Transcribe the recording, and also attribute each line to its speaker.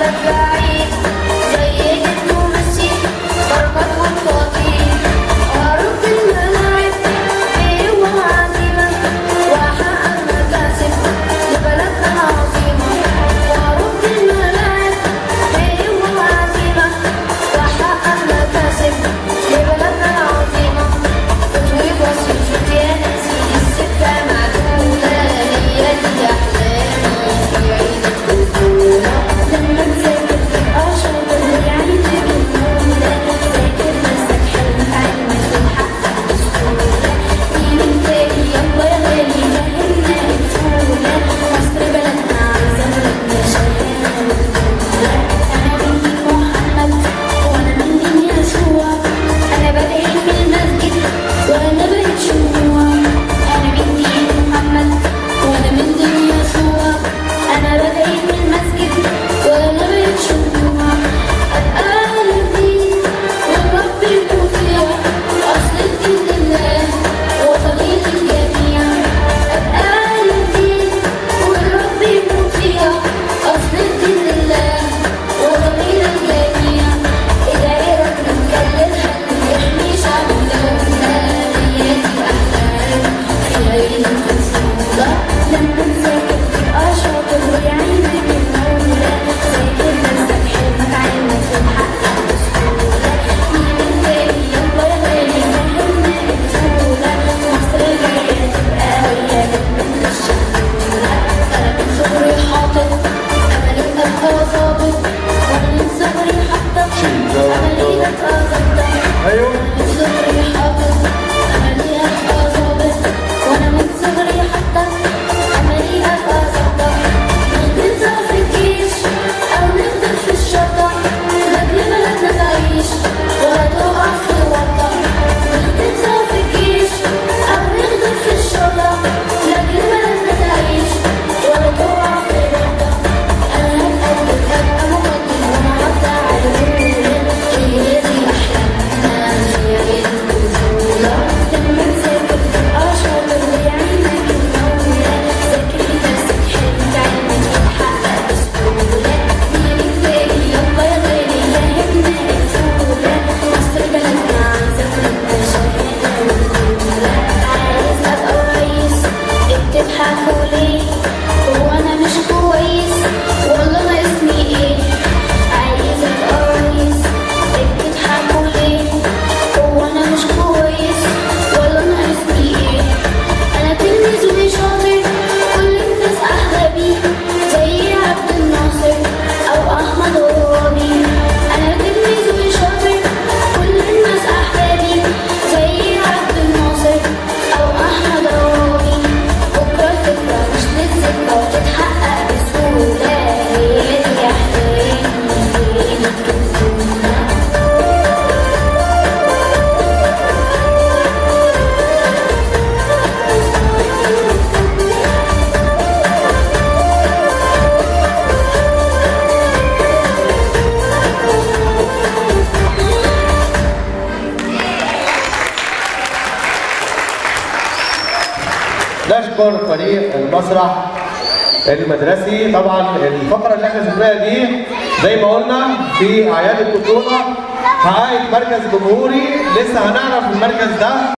Speaker 1: مشجعين زي الممثل بركات والتوفيق أرد الملاعب بقوة عزيمة وأحقق مكاسب لبلدنا العظيمة وأرد الملاعب بقوة عزيمة وأحقق مكاسب لبلدنا العظيمة تطوير بسيط فتيان أسيل السكة معدودة هي دي أحلامي في عيد الطفولة لما تذاكر تبقى شاطر يعني تجيب نمرة ذاكر نفسك حلمك علمك تتحقق بسهولة مين تاني يلا يا غالي فهمنا الفولة مصر بلدنا عايزة ولادنا شغالة وبطولة أنا بنتي محمد وأنا من دين يسوع أنا بدعي في المسجد وأنا بقيت شموع أنا من دين محمد وأنا من دين يسوع أنا بدعي في المسجد وأنا بقيت شموع أبقى الدين والرب المطيع أصل الدين لله وفضيل الجميع أبقى الدين والرب المطيع أصل الدين لله وضمير الجميع الدائرة بنكلمها يحمي شعب دولة هي دي أحلام في عيد الطفولة لما تذاكر تبقى شاطر ويعينك المولى ذاكر نفسك حلمك عينك تتحقق بسهولة مين تاني يلا يا غالي فهمنا الفولة مصر جاية تبقى هي من الشهولة أنا من صغري حاطط أملي أبقى ظابط وأنا من صغري حاطط أملي أبقى ظابط
Speaker 2: ايوه
Speaker 1: من صغري حاطط أملي أبقى ظابط وأنا من صغري حاطط أملي أبقى ظابط ننزل في الجيش أو نفضل في الشرطة لأجل بلدنا تعيش ولا تقع في ورطة ننزل في الجيش أو نفضل في الشرطة لأجل بلدنا تعيش ولا تقع في ورطة أنا هتقدم أبقى مقدم وأنا على الأولى هي دي أحلامنا هي عيد الطفولة لما تذاكر تبقى شاطر ويعينك المولى ذاكر نفسك حلمك عينك تتحقق بسهولة مين تاني يلا يا غالي فهمنا الفولة مصر بلدنا عايزة ولادنا شغالة وبطولة عايز أبقى رئيس بتضحكوا ليه هو أنا مش كويس والله أنا اسمي إيه عايز أبقى رئيس بتضحكوا ليه هو أنا مش كويس والله أنا اسمي إيه أنا تلميذ وشاطر كل الناس أحلى بيه زي عبد الناصر أو أحمد غرابي أنا تلميذ وشاطر كل الناس أحلى بيه زي عبد الناصر أو أحمد غرابي بكرة الفكرة مش للذكرى وتتحقق بسهولة هي دي أحلامي هي دي الطفولة
Speaker 2: نشكر فريق المسرح المدرسي طبعا الفقره اللي احنا شفناها دي زي ما قلنا في اعياد البطوله حققت مركز جمهوري لسه هنعرف المركز ده